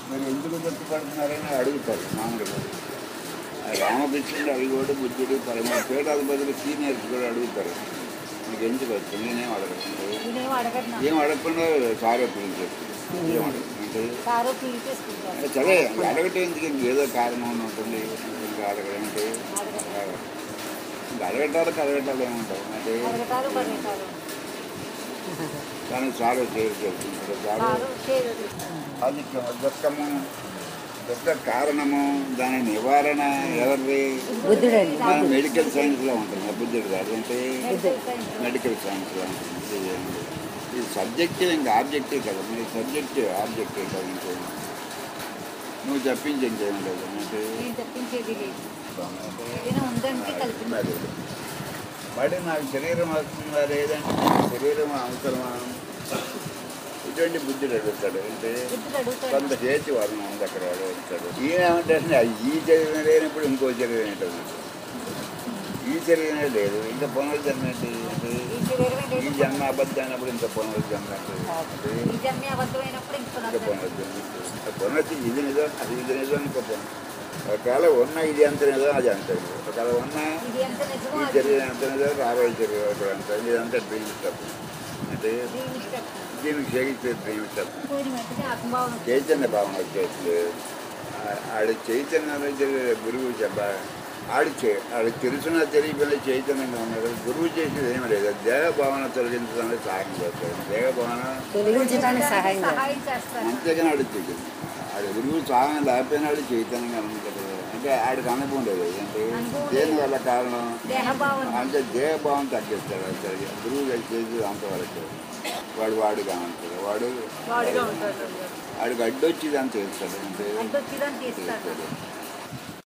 మీరు ఎందుకు గుర్తుపడుతున్నారని అడుగుతారు మామూలుగా ఆ రామకృష్ణుడు అడిగోడు బుద్ధుడు పరమ పీఠాధిపతులు సీనియర్స్ కూడా అడుగుతారు మీకు ఎందుకు వచ్చింది నేనేం అడగట్లేదు నేనేం అడగను ఏం అడగకుండా సారే పిలిచేస్తుంది ఏం అడగంటే సారు పిలిచేసుకుంటారు సరే అడగటం ఎందుకు ఇంక ఏదో కారణం ఉంటుంది ఇంకా అడగడంటే ఇంకా అడగటాలకు అడగటాలు ఏముంటావు అంటే అడగటాలు పడగటాలు కానీ సారే చేరు చేస్తుంది సారే సారు చేయదు ఆధిక్యము దుఃఖము దుఃఖ కారణము దాని నివారణ ఎవరిది బుద్ధుడండి మన మెడికల్ సైన్స్లో ఉంటుంది బుద్ధుడు కాదు అంటే మెడికల్ సైన్స్ మెడికల్ సైన్స్లో ఉంటుంది ఇది ఏంటి? ఇది సబ్జెక్టివ్ ఇంకా ఆబ్జెక్టివ్ కదా మీరు సబ్జెక్టివ్ ఆబ్జెక్టివ్ కదా ఇంకేం నువ్వు చెప్పించి ఇంకేం లేదు అంటే నేను తప్పించేది లేదు ఏదైనా ఉందంటే కలిపి మరి మరి నాకు శరీరం వస్తుందా లేదంటే నాకు శరీరం అవసరమా ఇటువంటి బుద్ధుడు అడుగుతాడు అంటే బుద్ధుడు అడుగుతాడు కొంత చేతి వర్ణం ఉంది అక్కడ వాడు వచ్చాడు ఈయన ఏమంటే ఈ శరీరం లేనప్పుడు ఇంకో శరీరం ఏంటది ఈ శరీరమే లేదు ఇంకా పునర్జన్మ ఏంటి అంటే ఈ శరీరమే ఈ లేదు జన్మ అబద్ధం అయినప్పుడు ఇంకా పునర్జన్మ ఏంటి? అంటే ఈ జన్మే అబద్ధమైనప్పుడు ఇంక ఇంకా పునర్జన్మ. పునర్జన్మ పునర్జీ ఇది నిజం అది ఇది నిజం ఇంకో పునర్ ఒకవేళ ఉన్న ఇది అంత నిజం అది అంత నిజం. ఒకవేళ ఉన్న ఇది ఎంత నిజమో ఈ అది శరీరం ఎంత నిజం రాబోయే శరీరం కూడా అంత ఇదంతా డ్రీమ్ స్టప్ అంటే దీని ఇష్టం. దీనికి చేయించే డ్రీమ్ స్టప్ కోరి మట్టికి ఆత్మభావం చైతన్య భావన వచ్చేసి ఆడి చైతన్యం గురువు చెప్ప ఆడి చే ఆడి తెలుసున్న తెలియకుండా చైతన్యంగా ఉన్నాడు గురువు చేసేది ఏమి లేదు దేహ భావన తొలగించడానికి సహాయం చేస్తాడు దేహ భావన తొలగించడానికి సహాయం చేయాలి. సహాయం చేస్తారు అంతేగాని ఆడి తెలియదు ఆడి గురువు సహాయం లేకపోయినా ఆడు చైతన్యంగా ఉంటాడు అంటే ఆడికి అనుభవం లేదు అంటే అనుభవం దేని వల్ల కారణం దేహభావం అంటే దేహభావం తగ్గిస్తాడు సరిగా గురువు గారు చేసేది అంతవరకు వాడు వాడుగా ఉంటాడు వాడు వాడుగా ఉంటాడు ఆడికి అడ్డొచ్చి దాన్ని చేస్తాడు అంటే అంటే వచ్చిదని తీస్తాడు చేస్తాడు